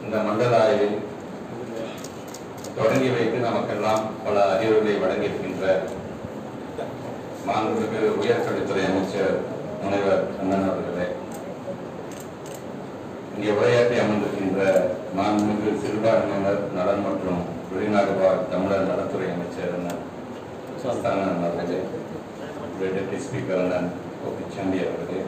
இந்த மண்டல ஆய்வை தொடங்கி வைத்து நமக்கெல்லாம் பல அறிவுரைகளை வழங்கியிருக்கின்ற மாண்புமிகு உயர்கல்வித்துறை அமைச்சர் முனைவர் கண்ணன் அவர்களே இங்கே உரையாற்றி அமர்ந்திருக்கின்ற மாண்புமிகு சிறுபான்மையினர் நலன் மற்றும் வெளிநாடு வாழ் தமிழர் நலத்துறை அமைச்சர் அண்ணன் சஸ்தானன் அவர்களே டெப்டி ஸ்பீக்கர் அண்ணன் கோபிச்சந்தி அவர்களே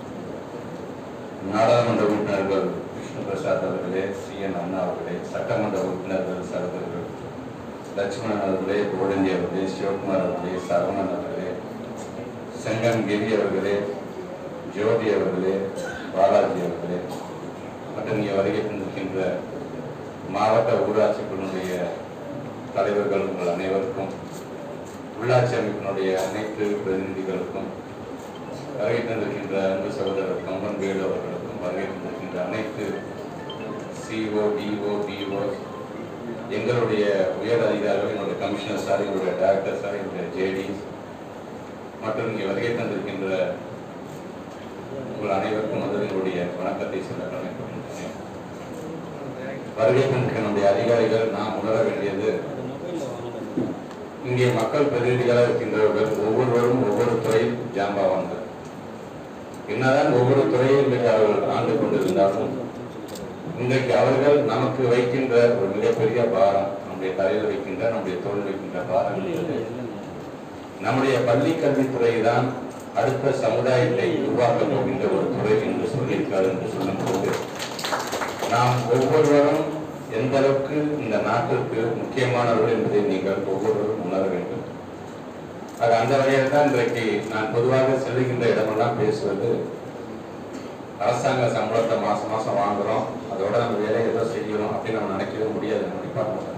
நாடாளுமன்ற உறுப்பினர்கள் விஷ்ணு பிரசாத் அவர்களே சி என் அண்ணா அவர்களே சட்டமன்ற உறுப்பினர்கள் சகோதரர்கள் லட்சுமணன் அவர்களே கோடந்தி அவர்களே சிவகுமார் அவர்களே சரவணன் அவர்களே செங்கன் கிரி அவர்களே ஜோதி அவர்களே பாலாஜி அவர்களே மற்றும் இங்கே வருகை தந்திருக்கின்ற மாவட்ட ஊராட்சி குழுவுடைய தலைவர்கள் உங்கள் அனைவருக்கும் உள்ளாட்சி அமைப்பினுடைய அனைத்து பிரதிநிதிகளுக்கும் வருகை தந்திருக்கின்ற அன்பு சகோதரர் கம்பன் வேலு அவர்களுக்கும் வருகை தந்திருக்கின்ற அனைத்து சிஓ டிஓ பிஓ எங்களுடைய உயர் அதிகாரிகள் என்னுடைய கமிஷனர் சார் எங்களுடைய டைரக்டர் சார் எங்களுடைய ஜேடி மற்றும் இங்கே வருகை தந்திருக்கின்ற உங்கள் அனைவருக்கும் முதல் எங்களுடைய வணக்கத்தை சொல்ல கடமைப்படுகின்றேன் வருகை தந்திருக்கிற நம்முடைய அதிகாரிகள் நாம் உணர வேண்டியது இங்கே மக்கள் பிரதிநிதிகளாக இருக்கின்றவர்கள் ஒவ்வொருவரும் ஒவ்வொரு துறையில் ஜாம்பாவான்கள் என்னதான் ஒவ்வொரு துறையில் இன்றைக்கு அவர்கள் ஆண்டு கொண்டிருந்தாலும் இன்றைக்கு அவர்கள் நமக்கு வைக்கின்ற ஒரு மிகப்பெரிய பாரம் நம்முடைய தலையில் வைக்கின்ற நம்முடைய தோல் வைக்கின்ற பாரம் என்பது நம்முடைய பள்ளி கல்வித்துறை தான் அடுத்த சமுதாயத்தை உருவாக்கப் போகின்ற ஒரு துறை என்று சொல்லியிருக்கார் என்று சொல்லும்போது நாம் ஒவ்வொருவரும் எந்த அளவுக்கு இந்த நாட்டிற்கு முக்கியமானவர்கள் என்பதை நீங்கள் ஒவ்வொருவரும் உணர வேண்டும் அது அந்த வகையில் தான் இன்றைக்கு நான் பொதுவாக செல்லுகின்ற இடமெல்லாம் பேசுவது அரசாங்க சம்பளத்தை மாசம் மாசம் வாங்குறோம் அதோட நம்ம வேலையை ஏதோ செய்யணும் அப்படின்னு நம்ம நினைக்கவே முடியாது நம்ம டிபார்ட்மெண்ட்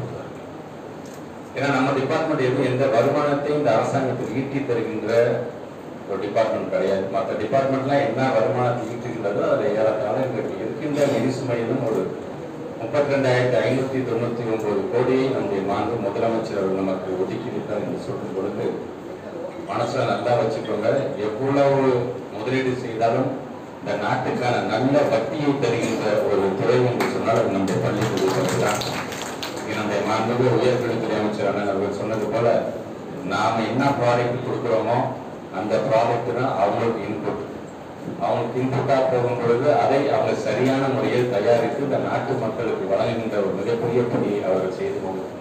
ஏன்னா நம்ம டிபார்ட்மெண்ட் எதுவும் எந்த வருமானத்தையும் இந்த அரசாங்கத்துக்கு ஈட்டி தருகின்ற ஒரு டிபார்ட்மெண்ட் கிடையாது மற்ற டிபார்ட்மெண்ட்லாம் என்ன வருமானத்தை ஈட்டுகின்றதோ அதில் ஏறத்தாழ இன்றைக்கு இருக்கின்ற நிதி சுமையிலும் ஒரு முப்பத்தி ரெண்டாயிரத்தி ஐநூத்தி தொண்ணூத்தி ஒன்பது கோடியை நம்முடைய மாண்பு முதலமைச்சர் அவர்கள் நமக்கு ஒதுக்கிவிட்டார் என்று சொல்லும் பொழுது மனசுல நல்லா வச்சுக்கோங்க எவ்வளவு முதலீடு செய்தாலும் இந்த நாட்டுக்கான நல்ல வட்டியை தருகின்ற ஒரு துறை என்று சொன்னால் அது நம்முடைய பள்ளி கல்வித்துறை தான் இது நம்முடைய மாண்புமிகு உயர்கல்வித்துறை அமைச்சர் அண்ணன் அவர்கள் சொன்னது போல நாம என்ன ப்ராடக்ட் கொடுக்குறோமோ அந்த ப்ராடக்ட் தான் அவங்களுக்கு இன்புட் அவங்களுக்கு இன்புட்டா போகும் பொழுது அதை அவங்க சரியான முறையில் தயாரித்து இந்த நாட்டு மக்களுக்கு வழங்குகின்ற ஒரு மிகப்பெரிய பணியை அவர்கள் செய்து கொண்டிருக்கிறார்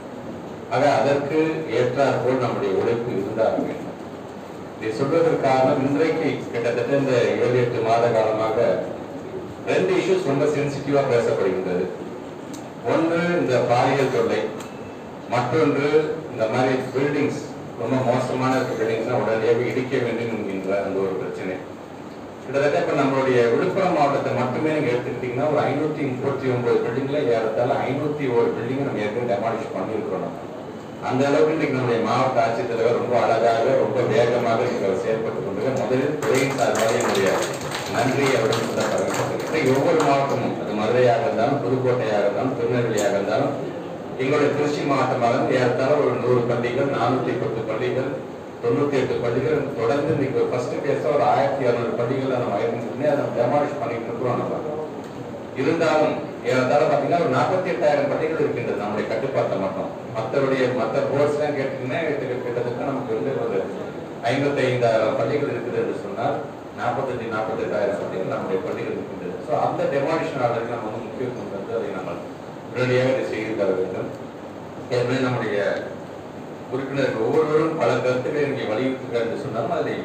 ஆக அதற்கு ஏற்றாற்போல் நம்முடைய உழைப்பு இருந்தாக வேண்டும் இதை சொல்வதற்கு காரணம் இன்றைக்கு கிட்டத்தட்ட இந்த ஏழு எட்டு மாத காலமாக ரெண்டு இஷ்யூஸ் ரொம்ப சென்சிட்டிவா பேசப்படுகின்றது ஒன்று இந்த பாலியல் தொல்லை மற்றொன்று இந்த மாதிரி பில்டிங்ஸ் ரொம்ப மோசமான பில்டிங்ஸ்னா உடனடியாக இடிக்க வேண்டும் என்கின்ற அந்த ஒரு பிரச்சனை கிட்டத்தட்ட இப்ப நம்மளுடைய விழுப்புரம் மாவட்டத்தை மட்டுமே நீங்க எடுத்துக்கிட்டீங்கன்னா ஒரு ஐநூத்தி முப்பத்தி ஒன்பது பில்டிங்ல ஏறத்தால ஐநூத்தி ஒரு பில்டிங் நம்ம ஏற்கனவே டெமாலிஷ் பண்ணியிருக்கிறோம் நம்ம. அந்த அளவுக்கு இன்னைக்கு நம்முடைய மாவட்ட ஆட்சித்தலைவர் ரொம்ப அழகாக ரொம்ப வேகமாக இன்னைக்கு அவர் செயல்பட்டு கொண்டு முதலில் துறையின் சார்பாக என்னுடைய நன்றி அவரிடம் சொல்ல கடமைப்பட்டிருக்கிறேன் ஒவ்வொரு மாவட்டமும் அது மதுரையாக இருந்தாலும் புதுக்கோட்டையாக இருந்தாலும் திருநெல்வேலியாக இருந்தாலும் எங்களுடைய திருச்சி மாவட்டமாக இருந்து ஏறத்தாழ ஒரு நூறு பள்ளிகள் நானூத்தி பத்து பள்ளிகள் தொண்ணூத்தி எட்டு பள்ளிகள் தொடர்ந்து இன்னைக்கு ஃபர்ஸ்ட் பேச ஒரு ஆயிரத்தி இரநூறு பள்ளிகள் நம்ம ஆயிரத்தி அதை டெமாலிஷ் பண்ணிட்டு இருக்கிறோம் நம்ம இருந்தாலும் ஏறத்தாழ பாத்தீங்கன்னா ஒரு நாற்பத்தி எட்டாயிரம் பள்ளிகள் இருக்கின்றது நம்முடைய கட்டுப்பாட்டை மட்டும் மற்றவருடைய மற்ற போர்ட்ஸ் எல்லாம் கேட்டீங்கன்னா கிட்ட- கிட்டத்தட்ட நமக்கு வந்து ஒரு ஐம்பத்தி ஐந்தாயிரம் பள்ளிகள் இருக்குது என்று சொன்னால் நாற்பத்தஞ்சு நாற்பத்தெட்டாயிரம் பள்ளிகள் நம்முடைய பள்ளிகள் இருக்கின்றது ஸோ அந்த டெமாலிஷன் ஆர்டருக்கு நம்ம வந்து முக்கியத்துவம் தந்து அதை நம்ம உடனடியாக இதை செய்து தர வேண்டும் ஏற்கனவே நம்முடைய உறுப்பினர்கள் ஒவ்வொருவரும் பல கருத்துக்களை இங்கே வலியுறுத்துகிறார் என்று சொன்னாலும் அதை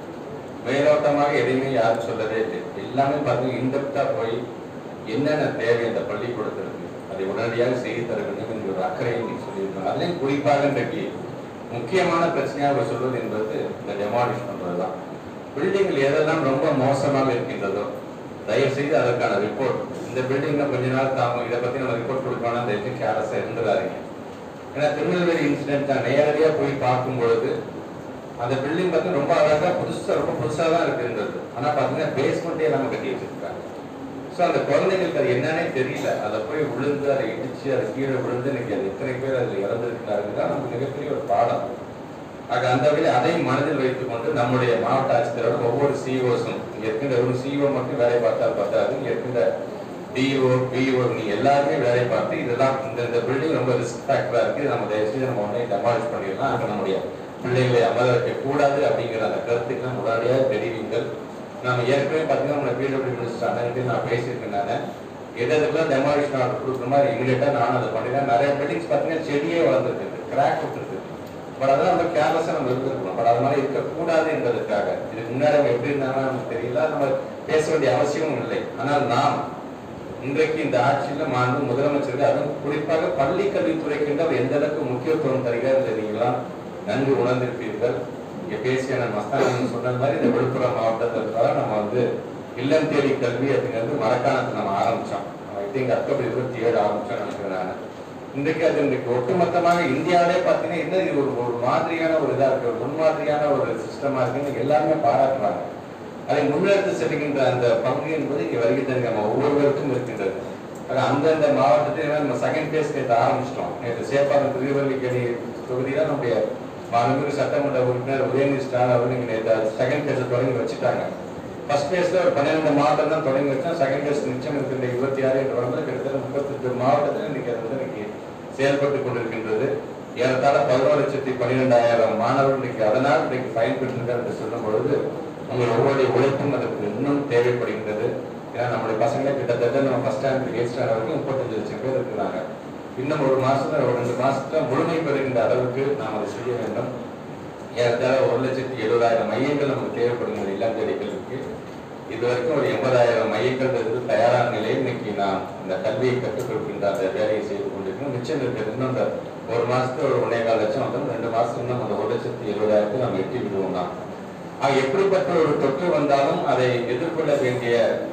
மேலோட்டமாக எதையுமே யாரும் சொல்லவே இல்லை எல்லாமே பாருங்க இன்டெப்தா போய் என்னென்ன தேவை அந்த பள்ளிக்கூடத்திற்கு அதை உடனடியாக செய்து தர வேண்டும் என்கிற ஒரு அக்கறையை நீங்க சொல்லியிருக்காங்க அதுலேயும் குறிப்பாக இன்றைக்கு முக்கியமான பிரச்சனையாக அவர் சொல்வது என்பது இந்த டெமாலிஷ் பண்றதுதான் பில்டிங்கில் எதெல்லாம் ரொம்ப மோசமாக இருக்கின்றதோ தயவு செய்து அதற்கான ரிப்போர்ட் இந்த பில்டிங்ல கொஞ்ச நாள் தாங்கும் இதை பத்தி நம்ம ரிப்போர்ட் கொடுக்கணும் அந்த எதுவும் கேரஸா இருந்துடாதீங்க ஏன்னா திருநெல்வேலி இன்சிடென்ட் தான் நேரடியா போய் பார்க்கும் பொழுது அந்த பில்டிங் பார்த்து ரொம்ப அழகா புதுசா ரொம்ப புதுசா தான் இருக்குன்றது ஆனா பாத்தீங்கன்னா பேஸ்மெண்ட்டே நம்ம கட்டி வச்சிருக்காங்க ஸோ அந்த குழந்தைங்களுக்கு அது என்னன்னே தெரியல அதை போய் விழுந்து அதை இடிச்சு அதை கீழே விழுந்து இன்னைக்கு அது எத்தனை பேர் அதில் இறந்துருக்கிறார்கள் தான் நமக்கு மிகப்பெரிய ஒரு பாடம் ஆக அந்த வகையில் அதையும் மனதில் வைத்துக் கொண்டு நம்முடைய மாவட்ட ஆட்சித்தலைவர் ஒவ்வொரு சிஓஸும் இங்க இருக்கின்ற ஒரு சிஓ மட்டும் வேலை பார்த்தால் பார்த்தாது இங்க இருக்கின்ற டிஓ பிஓ நீங்க எல்லாருமே வேலை பார்த்து இதெல்லாம் இந்த இந்த பில்டிங் ரொம்ப ரிஸ்க் ஃபேக்டரா இருக்கு இதை நம்ம தயவு செய்து நம்ம உடனே டெமாலிஷ் பண்ணிடலாம் அங்க நம்முடைய பிள்ளைகளை அமர வைக்க கூடாது அப்படிங்கிற அந்த கருத்துக்கு முன்னாடியாக தெரிவிங்கள் நம்ம ஏற்கனவே பார்த்தீங்கன்னா நம்ம பிடபிள்யூ மினிஸ்டர் அண்ணன் நான் பேசியிருக்கேன் நான் எது எதுக்குலாம் டெமாலிஷன் ஆர்டர் கொடுக்குற மாதிரி இமீடியட்டா நானும் அதை பண்ணிட்டேன் நிறைய பில்டிங்ஸ் பார்த்தீங்கன்னா செடியே வளர்ந்துருக்கு கிராக் விட்டுருக்கு பட் அதெல்லாம் நம்ம கேர்லெஸ்ஸாக நம்ம இருந்திருக்கணும் பட் அது மாதிரி இருக்கக்கூடாது என்பதற்காக இதுக்கு முன்னாடி அவங்க எப்படி இருந்தாங்கன்னா நமக்கு தெரியல நம்ம பேச வேண்டிய அவசியமும் இல்லை ஆனால் நாம் இன்றைக்கு இந்த ஆட்சியில மாண்பு முதலமைச்சருக்கு அதுவும் குறிப்பாக பள்ளி கல்வித்துறைக்கு என்று அவர் எந்த அளவுக்கு முக்கியத்துவம் தருகிறார் என்று நீங்களாம் நன்கு உணர்ந்திருப்பீர்கள் இங்க பேசிய நான் மஸ்தான் சொன்ன மாதிரி இந்த விழுப்புரம் மாவட்டத்திற்காக நம்ம வந்து இல்லம் தேடி கல்வி அப்படிங்கிறது மரக்காணத்தில் நம்ம ஆரம்பிச்சோம் ஐ திங்க் அக்டோபர் இருபத்தி ஏழு ஆரம்பிச்சோம் நினைக்கிறேன் நான் இன்றைக்கு அது இன்றைக்கு ஒட்டுமொத்தமாக இந்தியாவிலே பார்த்தீங்கன்னா என்ன இது ஒரு ஒரு மாதிரியான ஒரு இதா இருக்கு ஒரு முன்மாதிரியான ஒரு சிஸ்டமா இருக்குன்னு எல்லாருமே பாராட்டுறாங்க அதை முன்னெடுத்து செல்கின்ற அந்த பங்கு என்பது இங்கே வருகை தருகிற நம்ம ஒவ்வொருவருக்கும் இருக்கின்றது ஆக அந்தந்த மாவட்டத்தில் நம்ம செகண்ட் பேஸ் நேற்று ஆரம்பிச்சிட்டோம் நேற்று சேப்பாக்கம் திருவல்லிக்கேணி தொகுதியில நம்முடைய மாண்புமிகு சட்டமன்ற உறுப்பினர் உதயநிதி ஸ்டாலின் அவர்கள் இங்கே நேற்று செகண்ட் பேஸை தொடங்கி வச்சுட்டாங்க ஃபர்ஸ்ட் பேஸ்ல ஒரு பன்னிரெண்டு மாவட்டம் தான் தொடங்கி வச்சோம் செகண்ட் பேஸ் மிச்சம் இருக்கின்ற இருபத்தி ஆறு என்ற வரம்பு கிட்டத்தட்ட முப்பத்தெட்டு மாவட்டத்தில் இன்னைக்கு அது வந்து இன்னைக்கு செயல்பட்டு கொண்டிருக்கின்றது ஏறத்தாழ பதினோரு லட்சத்தி பன்னிரெண்டாயிரம் மாணவர்கள் இன்னைக்கு அதனால் இன்னைக்கு பயன்பெற்றிருக்கார் என்று சொல்லும் பொழுது உங்கள் ஒவ்வொருடைய உழைப்பும் அதற்கு இன்னும் தேவைப்படுகின்றது ஏன்னா நம்முடைய பசங்களே கிட்டத்தட்ட நம்ம ஃபர்ஸ்ட் ஸ்டாண்டர்ட் எயிட் ஸ்டாண்டர்ட் வரைக்கும் முப்பத்தஞ்சு லட்சம் பேர் இருக்கிறாங்க இன்னும் ஒரு மாசத்துல ஒரு ரெண்டு மாசத்துல முழுமை பெறுகின்ற அளவுக்கு நாம் அதை செய்ய வேண்டும் ஏறத்தாழ ஒரு லட்சத்தி எழுபதாயிரம் மையங்கள் நமக்கு தேவைப்படுகின்ற இல்லம் தேடிகளுக்கு இது வரைக்கும் ஒரு எண்பதாயிரம் மையங்கள் இருந்து தயாரான நிலையில் இன்னைக்கு நாம் இந்த கல்வியை கற்றுக் கொடுக்கின்ற அந்த வேலையை செய்து கொண்டிருக்கோம் மிச்சம் இருக்கிறது இன்னும் அந்த ஒரு மாசத்துல ஒரு ஒன்னே கால் லட்சம் வந்து ரெண்டு மாசம் இன்னும் அந்த ஒரு லட்சத்தி எழுபதாயிரத்தை நம்ம எட்டி விடுவோம் தான் ஆக எப்படிப்பட்ட ஒரு தொற்று வந்தாலும் அதை எதிர்கொள்ள வேண்டிய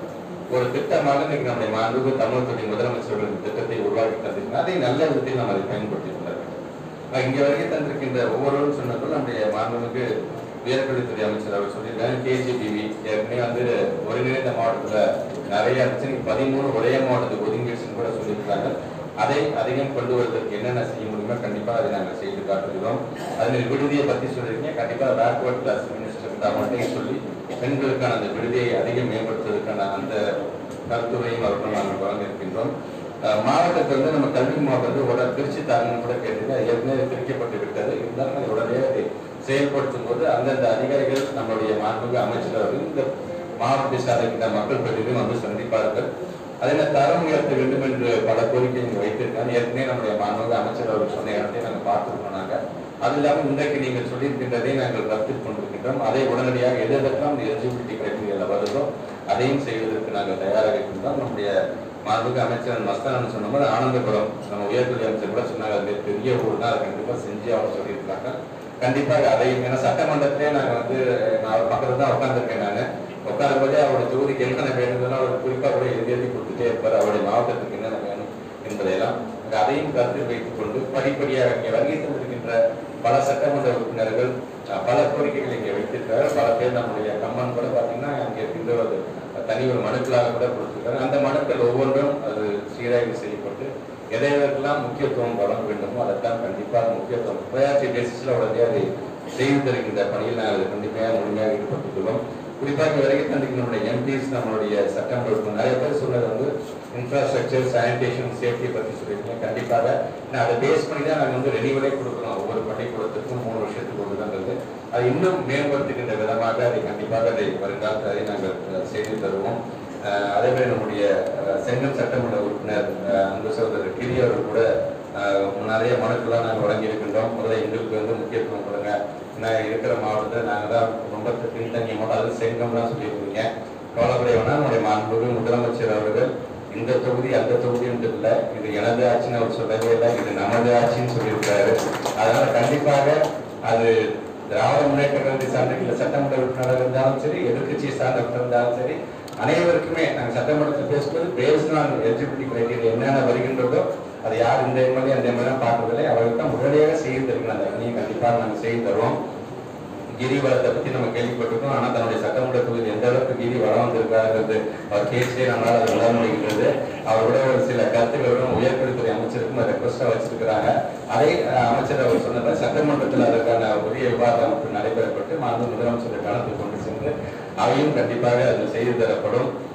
ஒரு திட்டமாக இன்னைக்கு நம்முடைய மாண்புக்கு தமிழகத்துடைய முதலமைச்சர்கள் இந்த திட்டத்தை உருவாக்கி தந்திருக்கிறார் அதை நல்ல விதத்தில் நாம் அதை பயன்படுத்திக் கொள்ள வேண்டும் ஆக இங்க வரைக்கும் தந்திருக்கின்ற ஒவ்வொருவரும் சொன்னதும் நம்முடைய மாண்புமிகு உயர்கல்வித்துறை அமைச்சர் அவர் சொல்லியிருக்காங்க கேஜிபிவி ஏற்கனவே வந்து ஒருங்கிணைந்த மாவட்டத்துல நிறைய இருந்துச்சு இன்னைக்கு பதிமூணு ஒரே மாவட்டத்துக்கு ஒதுங்கிடுச்சுன்னு கூட சொல்லியிருக்காங்க அதை அதிகம் கொண்டு வருவதற்கு என்னென்ன செய்ய முடியுமோ கண்டிப்பா அதை நாங்கள் செய்து காட்டுகிறோம் அதில் விடுதியை பத்தி சொல்லியிருக்கீங்க கண்டிப்பா பேக்வர்ட் கிளாஸ் மினிஸ்டர் அவங்கள்ட்டையும் சொல்லி பெண்களுக்கான அந்த விடுதியை அதிகம் மேம்படுத்துவதற்கான அந்த கருத்துரையும் அவர்கள் நாங்கள் வழங்கியிருக்கின்றோம் அஹ் மாவட்டத்தில் வந்து நம்ம கல்வி மாவட்டத்தில் உடனே திருச்சி தாங்கன்னு கூட கேட்டீங்க அது ஏற்கனவே பிரிக்கப்பட்டு விட்டது இருந்தாலும் அதை உடனே அதை செயல்படுத்தும் போது அந்தந்த அதிகாரிகள் நம்மளுடைய மாண்புமிகு அமைச்சர் அவர்கள் இந்த மாவட்டத்தை சார்ந்த மக்கள் பிரதிநிதியும் வந்து சந்திப்பார்கள் அதே தரம் உயர்த்த வேண்டும் என்று பல கோரிக்கை இங்க வைத்திருக்காங்க ஏற்கனவே நம்முடைய மாண்புமிகு அமைச்சர் அவர்கள் சொன்ன இடத்தை நாங்கள் பார்த்துருக்கோம் நாங்க அது இல்லாமல் இன்றைக்கு நீங்கள் சொல்லியிருக்கின்றதை நாங்கள் கருத்தில் கொண்டிருக்கின்றோம் அதை உடனடியாக எது எதற்கெல்லாம் இந்த எலிஜிபிலிட்டி கிரைட்டீரியாவில் வருதோ அதையும் செய்வதற்கு நாங்கள் தயாராக இருக்கின்றோம் நம்முடைய மாண்புமிகு அமைச்சர் மஸ்தானன் சொன்ன மாதிரி ஆனந்தபுரம் நம்ம உயர்கல்வி அமைச்சர் கூட சொன்னாங்க அது பெரிய ஊர் தான் அதை கண்டிப்பாக செஞ்சு அவங்க சொல்லியிருக்காங்க கண்டிப்பாக அதையும் ஏன்னா சட்டமன்றத்திலே நாங்கள் வந்து நான் அவர் பக்கத்துல தான் உட்காந்துருக்கேன் நான் உட்காரும் போதே அவருடைய தொகுதிக்கு என்னென்ன வேணும்னு அவர் குறிப்பாக கூட எழுதி எழுதி கொடுத்துட்டே இருப்பார் அவருடைய மாவட்டத்துக்கு என்னென்ன வேணும் என்பதையெல்லாம் அதையும் கருத்தில் வைத்துக் கொண்டு படிப்படியாக இங்கே வருகை தந்திருக்கின்ற பல சட்டமன்ற உறுப்பினர்கள் அஹ், பல கோரிக்கைகள் இங்கே வைத்திருக்கிறார் பல பேர் நம்முடைய கம்மன் கூட பார்த்தீங்கன்னா இங்கே இருக்கின்ற ஒரு தனி ஒரு மனுக்களாக கூட கொடுத்திருக்காரு அந்த மனுக்கள் ஒவ்வொன்றும் அது சீராய்வு செய்யப்பட்டு எதை எதற்கெல்லாம் முக்கியத்துவம் வழங்க வேண்டுமோ அதற்கான கண்டிப்பாக முக்கியத்துவம் ப்ரையாரிட்டி பேசிஸ்ல உடனே அதை செய்து தருகின்ற பணியில் நாங்கள் அதை கண்டிப்பாக முழுமையாக ஈடுபட்டுள்ளோம் குறிப்பாக வரைக்கும் தந்திக்கு நம்மளுடைய எம்பிஸ் நம்மளுடைய சட்டமன்ற உறுப்பினர் நிறைய பேர் சொன்னது வந்து இன்ஃப்ராஸ்ட்ரக்சர் சானிடேஷன் சேஃப்டி பற்றி சொல்லியிருக்கீங்க கண்டிப்பாக நான் அதை பேஸ் பண்ணி தான் நாங்கள் வந்து ரெனிவலே கொடுக்குறோம் ஒவ்வொரு பள்ளிக்கூடத்துக்கும் மூணு வருஷத்துக்கு ஒன்றுன்றது அது இன்னும் மேம்படுத்துகின்ற விதமாக அதை கண்டிப்பாக அதை வருங்காலத்தில் அதை நாங்கள் அஹ், செய்து தருவோம் அஹ், அதே மாதிரி நம்முடைய அஹ், செங்கல் சட்டமன்ற உறுப்பினர் அஹ், அன்பு சகோதரர் கிரி அவர்கள் கூட அஹ், நிறைய மனுக்கெல்லாம் நாங்கள் வழங்கியிருக்கின்றோம் முதல்ல எங்களுக்கு வந்து முக்கியத்துவம் கொடுங்க நான் இருக்கிற மாவட்டத்தில் நாங்கள் தான் ரொம்ப பின்தங்கிய மாவட்டம் அதாவது செங்கம்லாம் சொல்லியிருக்கீங்க கவலைப்படைய வேணா நம்முடைய மாண்புமிகு முதலமைச்சர் அவர்கள் இந்த தொகுதி அந்த தொகுதின்னு இல்லை இது எனது ஆட்சின்னு அவர் சொல்லவே இல்லை இது நமது ஆட்சின்னு சொல்லியிருக்காரு அதனால கண்டிப்பாக அது திராவிட முன்னேற்ற கழகத்தை சார்ந்த இல்லை சட்டமன்ற உறுப்பினராக இருந்தாலும் சரி எதிர்க்கட்சியை சார்ந்தவர்கள் இருந்தாலும் சரி அனைவருக்குமே நாங்கள் சட்டமன்றத்தில் பேசும்போது பேஸ்ட் ஆன் எலிஜிபிலிட்டி கிரைட்டீரியா என்னென்ன வருகின்றதோ அது யார் இந்த எம்எல்ஏ அந்த எம்எல்ஏ பார்க்கறதில்லை அவர்களுக்கு தான் உடனடியாக செய்து தருகிறோம் அந்த பணியை கண்டிப்பாக நாங்கள் செய்து தருவோம் கிரிவலத்தை பத்தி நம்ம கேள்விப்பட்டிருக்கோம் ஆனா தன்னுடைய சட்டமன்ற தொகுதியில் எந்த அளவுக்கு கிரி வளம் வந்திருக்காருன்றது அவர் பேசியே நம்மளால அதை உணர முடிகிறது அவரோட ஒரு சில கருத்துக்களுடன் உயர்கல்வித்துறை அமைச்சருக்கும் ரெக்வஸ்டா வச்சிருக்கிறாங்க அதை அஹ், அமைச்சர் அவர் சொன்னது சட்டமன்றத்தில் அதற்கான உரிய விவாதம் நடைபெறப்பட்டு மாண்பு முதலமைச்சர் கவனத்தில் கொண்டு சென்று அவையும் கண்டிப்பாக அது செய்து தரப்படும்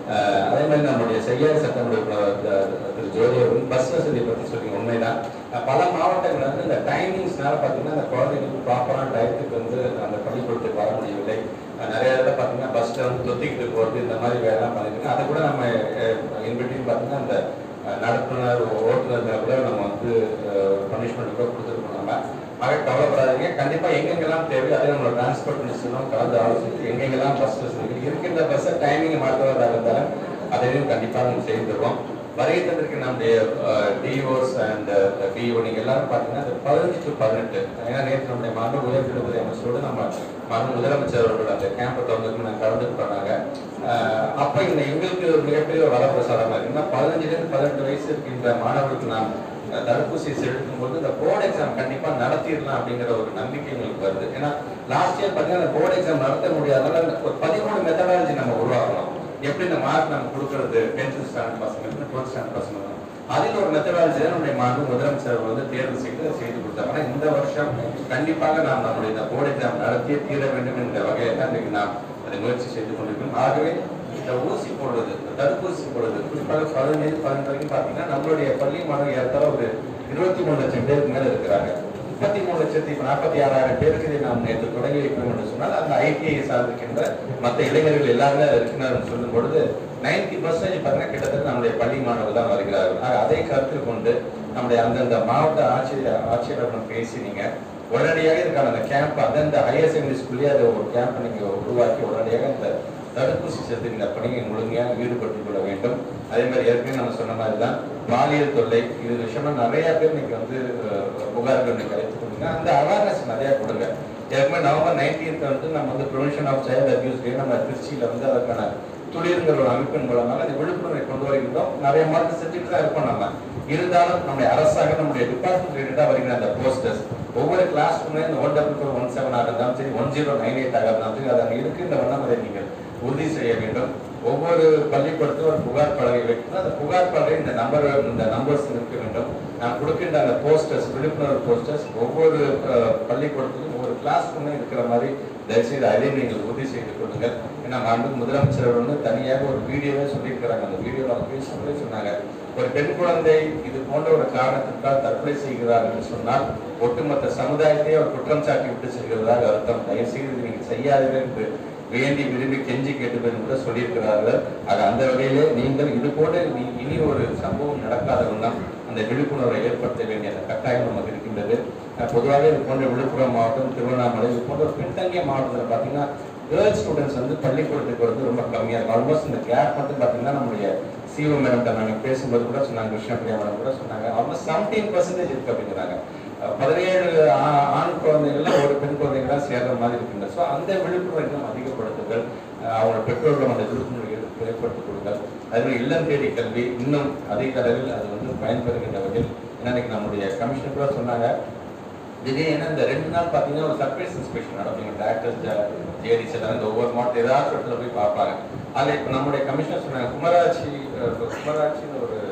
அஹ் அதே மாதிரி நம்முடைய செய்யார் சட்டமன்ற உறுப்பினர் த- திரு ஜோதி அவர்கள் பஸ் வசதியை பற்றி சொல்லி உண்மைதான் அஹ் பல மாவட்டங்கள் வந்து இந்த டைமிங்ஸ்னால பார்த்தீங்கன்னா அந்த குழந்தைங்களுக்கு ப்ராப்பரான டயத்துக்கு வந்து அந்த பள்ளிக்கூடத்துக்கு வர முடியவில்லை அஹ் நிறைய இடத்துல பார்த்தீங்கன்னா பஸ்ல வந்து தொத்திக்கிட்டு போகிறது இந்த மாதிரி வேலைலாம் பண்ணிருக்கோம் அதை கூட நம்ம இன்பிட்வீன் பார்த்தீங்கன்னா அந்த அஹ், நடத்துனர் ஓட்டுநர் கூட நம்ம வந்து பனிஷ்மெண்ட் கூட கொடுத்துருக்கோம் நம்ம ஆக கவலைப்படாதீங்க கண்டிப்பா எங்கெங்கெல்லாம் தேவை அதே நம்மளோட டிரான்ஸ்போர்ட் மினிஸ்டரும் கலந்து ஆலோசித்து எங்கெங்கெல்லாம் பஸ் வசதி இருக்கின்ற பஸ்ஸை டைமிங் மாற்றுவதாக இருந்தாலும் அதையும் கண்டிப்பாக நம்ம செய்து தருவோம் வருகை தந்திருக்க நம்முடைய டிஓஸ் அண்ட் பிஓ நீங்க எல்லாரும் பார்த்தீங்கன்னா அது பதினஞ்சு டு பதினெட்டு ஏன்னா நேற்று நம்முடைய மாண்பு உயர்கல்வி அமைச்சரோடு நம்ம மாண்பு முதலமைச்சர் அவர்கள் அந்த கேம்பை திறந்துக்கு நான் கலந்துட்டு போனாங்க அஹ், அப்ப இந்த எங்களுக்கு ஒரு மிகப்பெரிய ஒரு வரப்பிரசாதமா இருக்கு ஏன்னா பதினஞ்சுல இருந்து பதினெட்டு வயசு இருக்கின்ற மாணவர்களுக்கு நாம் அஹ், தடுப்பூசி செலுத்தும் போது இந்த போர்டு எக்ஸாம் கண்டிப்பா நடத்திடலாம் அப்படிங்கிற ஒரு நம்பிக்கை எங்களுக்கு வருது ஏன்னா லாஸ்ட் இயர் பார்த்தீங்கன்னா அந்த போர்டு எக்ஸாம் நடத்த முடியாதனால ஒரு பதிமூணு மெத்தடாலஜி நம்ம உருவாக்கணும் எப்படி இந்த மார்க் நம்ம கொடுக்கறது டென்த் ஸ்டாண்டர்ட் பசங்களுக்கு டுவெல்த் ஸ்டாண்டர்ட் பசங்க அதில் ஒரு மெத்தடாலஜி தான் நம்முடைய மாண்பு முதலமைச்சர் அவர்கள் வந்து தேர்வு செய்து அதை செய்து கொடுத்தாங்க ஆனா இந்த வருஷம் கண்டிப்பாக நாம் நம்முடைய இந்த போர்டு எக்ஸாம் நடத்தியே தீர வேண்டும் என்ற வகையில் தான் இன்றைக்கு நாம் அதை முயற்சி செய்து கொண்டிருக்கிறோம் ஆகவே இந்த ஊசி போடுறது இந்த தடுப்பூசி போடுறது குறிப்பாக பதினேழு பதினெட்டு வரைக்கும் பார்த்தீங்கன்னா நம்மளுடைய பள்ளி மாணவர் ஏறத்தாழ ஒரு இருபத்தி மூணு லட்சம் பேருக்கு மேல இருக்கிறாங்க முப்பத்தி மூணு லட்சத்தி இப்ப நாற்பத்தி ஆறாயிரம் பேருக்கு இதை நாம் நேற்று தொடங்கி வைக்கிறோம் என்று சொன்னால் அந்த ஐடிஐ சார்ந்திருக்கின்ற மற்ற இளைஞர்கள் எல்லாருமே இருக்கிறார்கள் சொல்லும் பொழுது நைன்டி பர்சன்டேஜ் பார்த்தீங்கன்னா கிட்டத்தட்ட நம்முடைய பள்ளி மாணவர்கள் தான் வருகிறார்கள் ஆக அதை கருத்தில் கொண்டு நம்முடைய அந்தந்த மாவட்ட ஆட்சியர் ஆட்சியரிடம் பேசி நீங்க உடனடியாக இதுக்கான அந்த கேம்ப் அந்தந்த ஹையர் செகண்டரி ஸ்கூல்லேயே அதை ஒரு கேம்ப் நீங்க உருவாக்கி உடனடியாக இந்த தடுப்பூசி செலுத்துகின்ற பணியை முழுமையாக ஈடுபட்டுக் கொள்ள வேண்டும் அதே மாதிரி ஏற்கனவே நம்ம சொன்ன மாதிரி தான் பாலியல் தொல்லை இது விஷயமா நிறைய பேர் இன்னைக்கு வந்து அஹ், புகார்கள் இன்னைக்கு அழைத்து கொடுங்க அந்த அவேர்னஸ் நிறைய கொடுங்க ஏற்கனவே நவம்பர் நைன்டீன்த் வந்து நம்ம வந்து prevention of child abuse day நம்ம திருச்சியில வந்து அதற்கான துளிருங்கிற ஒரு அமைப்பின் மூலமாக இந்த விழிப்புணர்வை கொண்டு வருகின்றோம் நிறைய மார்க் செஞ்சுட்டு தான் இருப்போம் நம்ம இருந்தாலும் நம்முடைய அரசாக நம்முடைய டிபார்ட்மெண்ட் ரிலேட்டடா வருகிற அந்த போஸ்டர்ஸ் ஒவ்வொரு கிளாஸ் ரூம்ல இந்த one double four one seven ஆக இருந்தாலும் சரி ஒன் ஜீரோ நைன் எயிட் ஆக இருந்தாலும் சரி அதை இருக்கின்ற வண்ணம் அதை நீங்கள் உறுதி செய்ய வேண்டும் ஒவ்வொரு பள்ளிக்கூடத்திலும் ஒரு புகார் பலகை வைக்கணும் அந்த புகார் பலகை இந்த நம்பர் இந்த நம்பர்ஸ் இருக்க வேண்டும் நான் கொடுக்கின்ற அந்த போஸ்டர்ஸ் விழிப்புணர்வு போஸ்டர்ஸ் ஒவ்வொரு அஹ், பள்ளிக்கூடத்திலும் ஒவ்வொரு கிளாஸ் ரூம்லையும் இருக்கிற மாதிரி தயவுசெய்து அதையும் நீங்கள் உறுதி செய்து கொள்ளுங்கள் ஏன்னா மாண்பு முதலமைச்சர் அவர்கள் வந்து தனியாக ஒரு வீடியோவே சொல்லியிருக்கிறாங்க அந்த வீடியோவில் அவங்க பேசும்போதே சொன்னாங்க ஒரு பெண் குழந்தை இது போன்ற ஒரு காரணத்திற்காக தற்கொலை செய்கிறார் என்று சொன்னால் ஒட்டுமொத்த சமுதாயத்தையே அவர் குற்றம் சாட்டி விட்டு செல்கிறதாக அர்த்தம் தயவு செய்து இதை நீங்கள் செய்யாதீர்கள் என்று வேண்டி விரும்பி கெஞ்சி கேட்டுப்பேன் கூட சொல்லியிருக்கிறார்கள் ஆக அந்த வகையிலே நீங்கள் இது போல நீ- இனி ஒரு சம்பவம் நடக்காத வண்ணம் அந்த விழிப்புணர்வை ஏற்படுத்த வேண்டிய அந்த கட்டாயம் நமக்கு இருக்கின்றது அஹ் பொதுவாகவே இது போன்ற விழுப்புரம் மாவட்டம் திருவண்ணாமலை இது போன்ற ஒரு பின்தங்கிய மாவட்டத்தில் பார்த்தீங்கன்னா கேர்ள்ஸ் ஸ்டூடெண்ட்ஸ் வந்து பள்ளிக்கூடத்துக்கு வந்து ரொம்ப கம்மியாக இருக்கும் ஆல்மோஸ்ட் இந்த கேப் மட்டும் பார்த்தீங்கன்னா நம்முடைய சிஓ மேடம் நாங்கள் பேசும்போது கூட சொன்னாங்க கிருஷ்ணபிரியா மேடம் கூட சொன்னாங்க ஆல்மோஸ்ட் செவன்டீன் பர்சன்டேஜ் இருக்கு அப்படிங்கிறாங்க அஹ் பதினேழு ஆ- ஆண் குழந்தைகள்ல ஒரு பெண் குழந்தைகளா சேர்ற மாதிரி இருக்கின்றது ஸோ அந்த விழிப்புணர்வை இன்னும் அதிகப்படுத்துங்கள் அஹ் அவங்களோட பெற்றோர்களும் அந்த விழிப்புணர்வை ஏற்ப- ஏற்படுத்திக் கொடுங்கள் அதே மாதிரி இல்லம் தேடி கல்வி இன்னும் அதிக அளவில் அது வந்து பயன்பெறுகின்ற வகையில் ஏன்னா இன்னைக்கு நம்முடைய கமிஷனர் கூட சொன்னாங்க திடீர்னு இந்த ரெண்டு நாள் பார்த்தீங்கன்னா ஒரு சர்ப்ரைஸ் இன்ஸ்பெக்ஷன் நடக்கும் டேரக்டர்ஸ் ஜேடிஸ் எல்லாம் இந்த ஒவ்வொரு மாவட்டம் ஏதாவது இடத்துல போய் பார்ப்பாங்க அதில் இப்போ நம்முடைய கமிஷனர் சொன்னாங்க குமராட்சி அஹ், குமராட்சின்னு ஒரு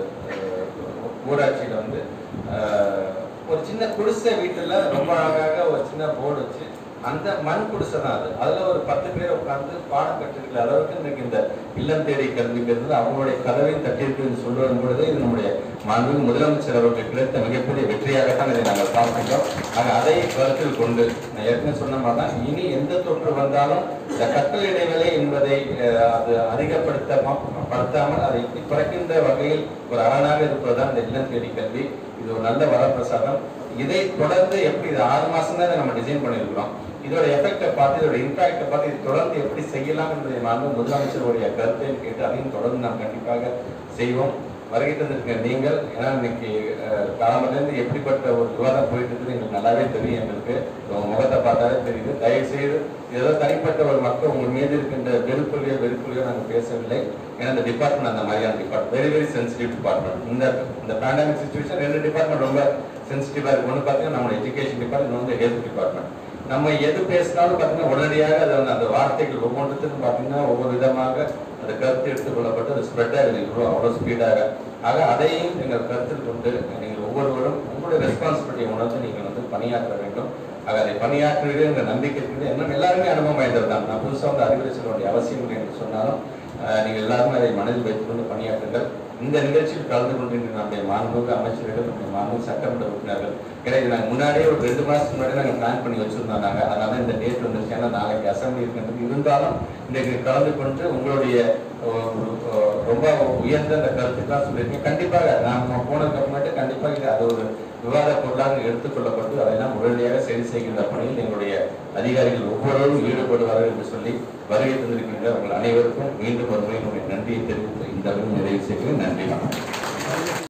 அஹ், ஊராட்சியில் வந்து அஹ், ஒரு சின்ன குடிசை வீட்டுல ரொம்ப அழகாக ஒரு சின்ன போர்டு வச்சு அந்த மண் குடிசை தான் அது அதுல ஒரு பத்து பேர் உட்கார்ந்து பாடம் கற்றுக்கிற அளவுக்கு இன்னைக்கு இந்த இல்லம் தேடி கல்விங்கிறது அவங்களுடைய கதவையும் தட்டியிருக்குன்னு சொல்லுவதன் பொழுது இது நம்முடைய மாண்புமிகு முதலமைச்சர் அவர்களுக்கு கிடைத்த மிகப்பெரிய வெற்றியாகத்தான் இதை நாங்கள் பார்க்கின்றோம் ஆக அதை கருத்தில் கொண்டு நான் ஏற்கனவே சொன்ன மாதிரி தான் இனி எந்த தொற்று வந்தாலும் இந்த கற்றல் இடைவேளை என்பதை அஹ், அது அதிகப்படுத்த படுத்தாமல் அதை குறைக்கின்ற வகையில் ஒரு அரணாக இருப்பதுதான் இந்த இல்லம் தேடி கல்வி இது ஒரு நல்ல வரப்பிரசாதம் இதை தொடர்ந்து எப்படி இது ஆறு மாசம் தான் இதை நம்ம டிசைன் பண்ணியிருக்கிறோம் இதோட எஃபெக்டை பார்த்து இதோட இம்பாக்டை பார்த்து இது தொடர்ந்து எப்படி செய்யலாம் என்பதை மாண்பு முதலமைச்சருடைய கருத்தையும் கேட்டு அதையும் தொடர்ந்து நாம் கண்டிப்பாக செய்வோம் வருகை தந்திருக்க நீங்கள் ஏன்னா இன்னைக்கு அஹ், காலம்பரிலிருந்து எப்படிப்பட்ட ஒரு விவாதம் போயிட்டு இருக்குது எங்களுக்கு நல்லாவே தெரியும் எங்களுக்கு உங்க முகத்தை பார்த்தாலே தெரியுது தயவு செய்து ஏதோ தனிப்பட்ட ஒரு மக்கள் உங்கள் மீது இருக்கின்ற வெறுப்புலையோ வெறுப்புலையோ நாங்கள் பேசவில்லை ஏன்னா இந்த டிபார்ட்மெண்ட் அந்த மாதிரியான department very very sensitive department இந்த இந்த பேண்டமிக் சுச்சுவேஷன் ரெண்டு டிபார்ட்மெண்ட் ரொம்ப சென்சிட்டிவா இருக்கு ஒன்று பார்த்தீங்கன்னா நம்ம எஜுகேஷன் டிபார்ட்மெண்ட் இன்னொன்று ஹெல்த் டிபார்ட்மெண்ட் நம்ம எது பேசினாலும் பார்த்தீங்கன்னா உடனடியாக அது வந்து அந்த வார்த்தைகள் ஒவ்வொன்றுத்துக்கும் பார்த்தீங்கன்னா ஒவ்வொரு விதமாக அந்த கருத்து எடுத்துக்கொள்ளப்பட்டு அது ஸ்ப்ரெட் ஆகுது இவ்வளோ அவ்வளோ ஸ்பீடாக ஆக அதையும் நீங்கள் கருத்தில் கொண்டு நீங்கள் ஒவ்வொருவரும் உங்களுடைய ரெஸ்பான்சிபிலிட்டியை உணர்ந்து நீங்கள் வந்து பணியாற்ற வேண்டும் ஆக அதை பணியாற்றுவது என்ற நம்பிக்கை இருக்குது இன்னும் எல்லாருமே அனுபவம் வாய்ந்தவர் தான் நான் புதுசாக வந்து அறிவுரை சொல்ல வேண்டிய அவசியம் இல்லை என்று சொன்னாலும் அஹ், நீங்கள் எல்லாரும் அதை மனதில் வைத்துக்கொண்டு பணியாற்றுங்கள் இந்த நிகழ்ச்சியில் கலந்து கொண்டிருக்கிற நம்முடைய மாண்புமிகு அமைச்சர்கள் நம்முடைய மாண்புமிகு சட்டமன்ற உறுப்பினர்கள் கிடையாது நாங்கள் முன்னாடியே ஒரு ரெண்டு மாசத்துக்கு முன்னாடி நாங்கள் பிளான் பண்ணி வச்சிருந்தோம் நாங்க அதனால இந்த டேட் வந்துருச்சு ஏன்னா நாளைக்கு அசம்பிளி இருக்கின்றது இருந்தாலும் இன்றைக்கு கலந்து கொண்டு உங்களுடைய அஹ், ஒரு, அஹ், ரொம்ப உயர்ந்த அந்த கருத்துக்கெல்லாம் சொல்லியிருக்கீங்க கண்டிப்பாக நாம போனதுக்கு அப்புறமேட்டு கண்டிப்பாக இது அது ஒரு விவாத பொருளாக எடுத்துக்கொள்ளப்பட்டு அதையெல்லாம் உடனடியாக சரி செய்கின்ற பணியில் எங்களுடைய அதிகாரிகள் ஒவ்வொருவரும் ஈடுபடுவார்கள் என்று சொல்லி வருகை தந்திருக்கின்ற உங்கள் அனைவருக்கும் மீண்டும் ஒரு முறை என்னுடைய நன்றியை தெரிவித்து இந்த அளவில் நிறைவு செய்கிறேன் நன்றி வணக்கம்